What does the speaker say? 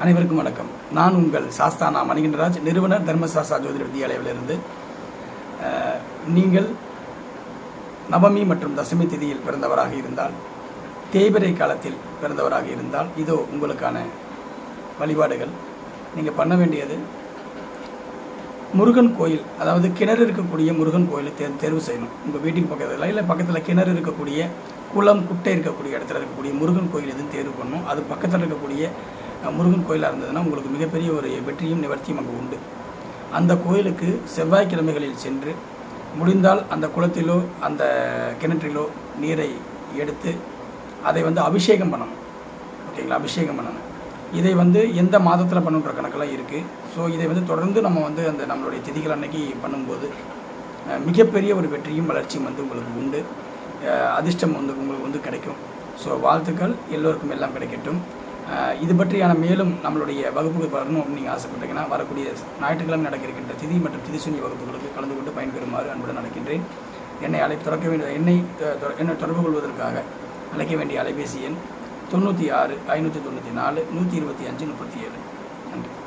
அனைவருக்கும் வணக்கம் நான் உங்கள் சாஸ்தானா மணிகண்டராஜ் நிறுவனர் தர்மசாஸ்தா ஜோதிட வித்யாலயிலிருந்து அஹ், நீங்கள் நவமி மற்றும் தசமி திதியில் பிறந்தவராக இருந்தால் தேய்பிறை காலத்தில் பிறந்தவராக இருந்தால் இதோ உங்களுக்கான வழிபாடுகள் நீங்கள் பண்ண வேண்டியது முருகன் கோயில் அதாவது கிணறு இருக்கக்கூடிய முருகன் கோயிலை தேர் தேர்வு செய்யணும் உங்கள் வீட்டுக்கு பக்கத்தில் இல்லை பக்கத்தில் கிணறு இருக்கக்கூடிய குளம் குட்டை இருக்கக்கூடிய இடத்துல இருக்கக்கூடிய முருகன் கோயில் எதுவும் தேர்வு பண்ணணும் அது பக்கத்தில் இருக்கக்கூடிய அஹ், முருகன் கோயிலாக இருந்ததுன்னா உங்களுக்கு மிகப்பெரிய ஒரு வெற்றியும் நிவர்த்தியும் அங்கே உண்டு அந்த கோயிலுக்கு செவ்வாய்க்கிழமைகளில் சென்று முடிந்தால் அந்த குளத்திலோ அந்த கிணற்றிலோ நீரை எடுத்து அதை வந்து அபிஷேகம் பண்ணணும் ஓகேங்களா அபிஷேகம் பண்ணணும் இதை வந்து எந்த மாதத்தில் பண்ணுன்ற கணக்கெல்லாம் இருக்குது ஸோ இதை வந்து தொடர்ந்து நம்ம வந்து அந்த நம்மளுடைய திதிகள் அன்னைக்கு பண்ணும்போது அஹ், மிகப்பெரிய ஒரு வெற்றியும் வளர்ச்சியும் வந்து உங்களுக்கு உண்டு அஹ், அதிர்ஷ்டம் வந்து உங்களுக்கு வந்து கிடைக்கும் ஸோ வாழ்த்துக்கள் எல்லோருக்கும் எல்லாம் கிடைக்கட்டும் அஹ், இது பற்றியான மேலும் நம்மளுடைய வகுப்புகள் வரணும் அப்படின்னு நீங்கள் ஆசைப்பட்டீங்கன்னா வரக்கூடிய ஞாயிற்றுக்கிழமை நடக்க இருக்கின்ற திதி மற்றும் திதிசுனி வகுப்புகளுக்கு கலந்து கொண்டு பயன்பெறுமாறு அன்புடன் நடக்கின்றேன் என்னை அழை திறக்க வேண்டிய என்னை அஹ், தொ- என்னை தொடர்பு கொள்வதற்காக அழைக்க வேண்டிய அலைபேசி எண் தொண்ணூற்றி ஆறு ஐநூற்றி தொண்ணூற்றி நாலு நூற்றி இருபத்தி அஞ்சு முப்பத்தி ஏழு நன்றி